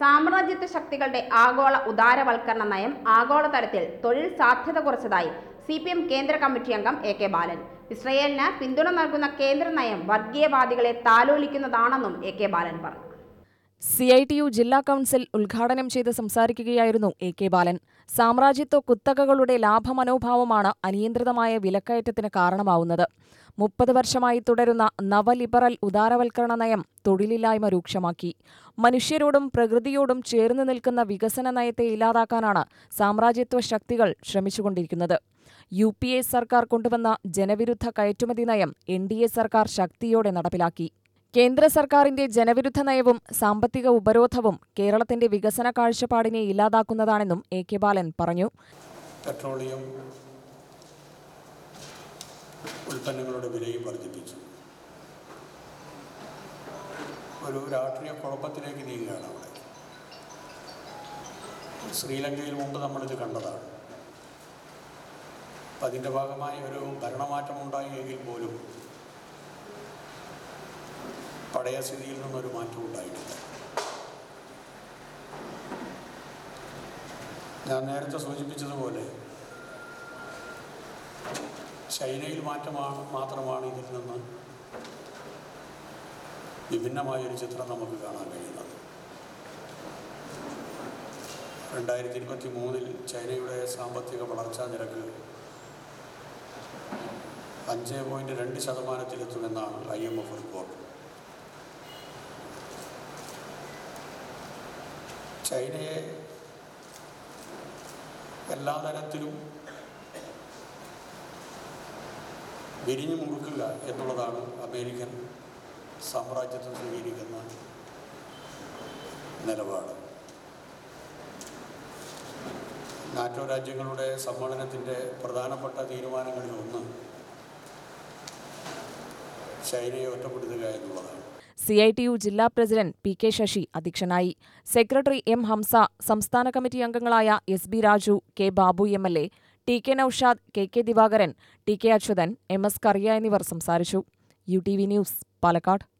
സാമ്രാജ്യത്വ ശക്തികളുടെ ആഗോള ഉദാരവൽക്കരണ നയം ആഗോളതലത്തിൽ തൊഴിൽ സാധ്യത കുറച്ചതായി സി പി എം കേന്ദ്ര കമ്മിറ്റി അംഗം എ കെ ബാലൻ ഇസ്രയേലിന് പിന്തുണ നൽകുന്ന കേന്ദ്ര നയം വർഗീയവാദികളെ താലോലിക്കുന്നതാണെന്നും എ കെ ബാലൻ പറഞ്ഞു സി ഐ ടി യു ജില്ലാ കൗൺസിൽ ഉദ്ഘാടനം ചെയ്ത് സംസാരിക്കുകയായിരുന്നു എ കെ ബാലൻ സാമ്രാജ്യത്വ കുത്തകകളുടെ ലാഭമനോഭാവമാണ് അനിയന്ത്രിതമായ വിലക്കയറ്റത്തിന് കാരണമാവുന്നത് മുപ്പത് വർഷമായി തുടരുന്ന നവലിബറൽ ഉദാരവൽക്കരണ നയം തൊഴിലില്ലായ്മ രൂക്ഷമാക്കി മനുഷ്യരോടും പ്രകൃതിയോടും ചേർന്ന് നിൽക്കുന്ന വികസന നയത്തെ ഇല്ലാതാക്കാനാണ് സാമ്രാജ്യത്വ ശക്തികൾ ശ്രമിച്ചുകൊണ്ടിരിക്കുന്നത് യു പി എ സർക്കാർ കൊണ്ടുവന്ന ജനവിരുദ്ധ കയറ്റുമതി നയം എൻ ഡി എ സർക്കാർ ശക്തിയോടെ നടപ്പിലാക്കി കേന്ദ്ര സർക്കാരിന്റെ ജനവിരുദ്ധ നയവും സാമ്പത്തിക ഉപരോധവും കേരളത്തിന്റെ വികസന കാഴ്ചപ്പാടിനെ ഇല്ലാതാക്കുന്നതാണെന്നും എ കെ ബാലൻ പറഞ്ഞു പെട്രോളിയം ഉൽപ്പന്നങ്ങളുടെ വിലയും വർദ്ധിപ്പിച്ചു ഒരു രാഷ്ട്രീയ കുഴപ്പത്തിലേക്ക് നീങ്ങുകയാണ് അവിടെ ശ്രീലങ്കയിൽ മുമ്പ് നമ്മളിത് കണ്ടതാണ് അപ്പം അതിൻ്റെ ഭാഗമായി ഒരു ഭരണമാറ്റം ഉണ്ടായി എങ്കിൽ പോലും പഴയ സ്ഥിതിയിൽ നിന്നൊരു മാറ്റം ഉണ്ടായിട്ടില്ല ഞാൻ നേരത്തെ സൂചിപ്പിച്ചതുപോലെ ചൈനയിൽ മാറ്റമാണ് മാത്രമാണ് ഇതിൽ നിന്ന് വിഭിന്നമായൊരു ചിത്രം നമുക്ക് കാണാൻ കഴിയുന്നത് രണ്ടായിരത്തി ഇരുപത്തി മൂന്നിൽ ചൈനയുടെ സാമ്പത്തിക വളർച്ചാ നിരക്ക് അഞ്ച് പോയിൻറ്റ് രണ്ട് ശതമാനത്തിലെത്തുമെന്നാണ് ഐ എം എഫ് റിപ്പോർട്ട് ചൈനയെ എല്ലാ തരത്തിലും വിരിഞ്ഞു മുറുക്കുക എന്നുള്ളതാണ് അമേരിക്കൻ സാമ്രാജ്യത്വം സ്വീകരിക്കുന്ന നിലപാട് നാറ്റോ രാജ്യങ്ങളുടെ സമ്മേളനത്തിൻ്റെ പ്രധാനപ്പെട്ട തീരുമാനങ്ങളിൽ ഒന്ന് ചൈനയെ ഒറ്റപ്പെടുത്തുക എന്നുള്ളതാണ് സി ഐ ടി യു ജില്ലാ പ്രസിഡന്റ് പി കെ ശശി അധ്യക്ഷനായി സെക്രട്ടറി എം ഹംസ സംസ്ഥാന കമ്മിറ്റി അംഗങ്ങളായ S B Raju K Babu M L A T K Noushad K K Divakaran T K Achuthan M S Kariya എന്നിവർ സംസാരിച്ചു U T V news Palakkad